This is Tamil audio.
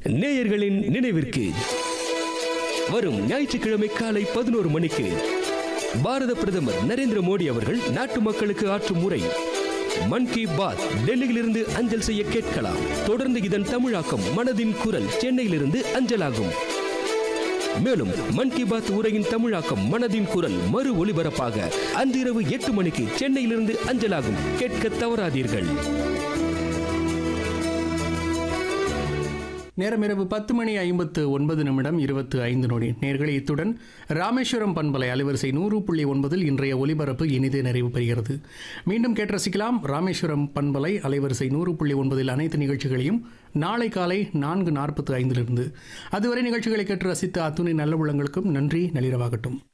நேயர்களின் நினைவிற்கு வரும் ஞாயிற்றுக்கிழமை காலை பதினோரு மணிக்கு பாரத பிரதமர் நரேந்திர மோடி அவர்கள் நாட்டு மக்களுக்கு ஆற்றும் உரை மன் கி பாத் டெல்லியிலிருந்து அஞ்சல் செய்ய கேட்கலாம் தொடர்ந்து இதன் தமிழாக்கம் மனதின் குரல் சென்னையிலிருந்து அஞ்சலாகும் மேலும் மன் கி பாத் உரையின் தமிழாக்கம் மனதின் குரல் மறு ஒலிபரப்பாக அன்றிரவு எட்டு மணிக்கு சென்னையிலிருந்து அஞ்சலாகும் கேட்க தவறாதீர்கள் நேரம் இரவு பத்து மணி ஐம்பத்து ஒன்பது நிமிடம் இருபத்து ஐந்து நொடி நேர்களை இத்துடன் ராமேஸ்வரம் பண்பலை அலைவரிசை நூறு புள்ளி ஒன்பதில் இன்றைய ஒலிபரப்பு இனிதே நிறைவு பெறுகிறது மீண்டும் கேட்டு ரசிக்கலாம் ராமேஸ்வரம் பண்பலை அலைவரிசை நூறு புள்ளி ஒன்பதில் அனைத்து நிகழ்ச்சிகளையும் நாளை காலை நான்கு நாற்பத்து ஐந்திலிருந்து அதுவரை நிகழ்ச்சிகளை கேட்டு ரசித்த அத்துணை நல்ல உள்ளங்களுக்கும் நன்றி நளிரவாகட்டும்